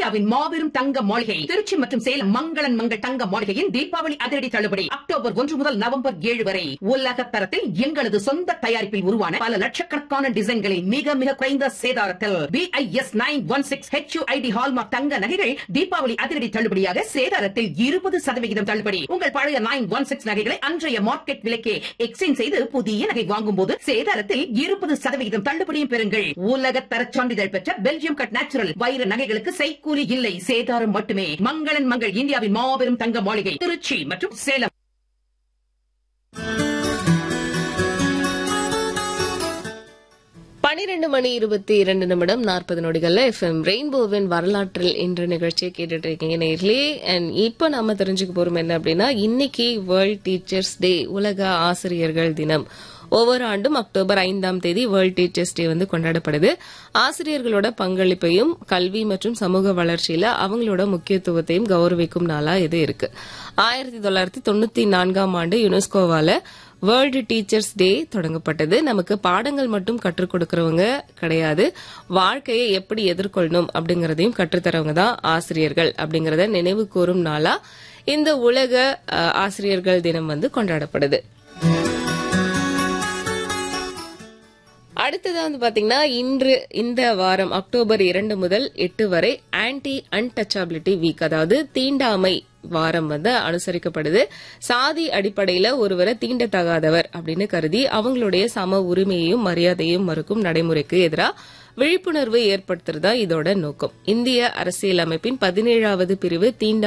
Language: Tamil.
இந்தியாவின் மாபெரும் தங்க மாளிகை திருச்சி மற்றும் சேலம் மங்களன் மங்கள் தங்க மாளிகையின் தீபாவளி அதிரடி தள்ளுபடி அக்டோபர் ஒன்று முதல் நவம்பர் ஏழு வரை உலக தரத்தில் எங்களது சொந்த தயாரிப்பில் உருவான பல லட்சக்கணக்கான டிசைன்களை மிக மிக குறைந்த சேதாரத்தில் BIS nine one six HUID hallmark தங்க நகைகள் தீபாவளி அதிரடி தள்ளுபடியாக சேதாரத்தில் இருபது சதவிகிதம் தள்ளுபடி உங்கள் பழைய நைன் ஒன் சிக்ஸ் நகைகளை அன்றைய மார்க்கெட் விலைக்கே எக்ஸ்சேஞ்ச் செய்து புதிய நகை வாங்கும் போது சேதாரத்தில் இருபது சதவிகிதம் தள்ளுபடியும் பெறுங்கள் உலக தர சான்றிதழ் பெற்ற பெல்ஜியம் கட் நேச்சுரல் வைர நகைகளுக்கு செய்கூலி இல்லை சேதாரம் மட்டுமே மங்களன் மங்கள் இந்தியாவின் மாபெரும் தங்க மாளிகை திருச்சி மற்றும் சேலம் பனிரெண்டு மணி இருபத்தி இரண்டு நிமிடம் நாற்பது நொடிகள்ல எஃப்எம் ரெயின்போவின் வரலாற்றில் இன்று நிகழ்ச்சியை கேட்டுட்டு இருக்கீங்க நேர்களே அண்ட் இப்போ நாம தெரிஞ்சுக்க போறோம் என்ன அப்படின்னா இன்னைக்கு வேர்ல்ட் டீச்சர்ஸ் டே உலக ஆசிரியர்கள் தினம் ஒவ்வொரு ஆண்டும் அக்டோபர் ஐந்தாம் தேதி வேர்ல்ட் டீச்சர்ஸ் டே வந்து கொண்டாடப்படுது ஆசிரியர்களோட பங்களிப்பையும் கல்வி மற்றும் சமூக வளர்ச்சியில அவங்களோட முக்கியத்துவத்தையும் கௌரவிக்கும் நாளா இது இருக்கு ஆயிரத்தி தொள்ளாயிரத்தி தொண்ணூத்தி நான்காம் ஆண்டு யுனெஸ்கோவால வேர்ல்டு டீச்சர்ஸ் டே தொடங்கப்பட்டது நமக்கு பாடங்கள் மட்டும் கற்றுக் கொடுக்கறவங்க கிடையாது வாழ்க்கையை எப்படி எதிர்கொள்ளணும் அப்படிங்கறதையும் கற்றுத்தரவங்க தான் ஆசிரியர்கள் அப்படிங்கறத நினைவு கூறும் நாளா இந்த உலக அஹ், ஆசிரியர்கள் தினம் வந்து கொண்டாடப்படுது அடுத்தது வந்து பாத்தீங்கன்னா இன்று இந்த வாரம் அக்டோபர் இரண்டு முதல் எட்டு வரை ஆன்டி அன்டச்சபிலிட்டி வீக் அதாவது தீண்டாமை வாரம் வந்து அனுசரிக்கப்படுது சாதி அடிப்படையில ஒருவரை தீண்டத்தகாதவர் அப்படின்னு கருதி அவங்களுடைய சம உரிமையையும் மரியாதையும் மறுக்கும் நடைமுறைக்கு எதிராக விழிப்புணர்வு ஏற்படுத்துறதா இதோட நோக்கம் இந்திய அரசியலமைப்பின் பதினேழாவது பிரிவு தீண்ட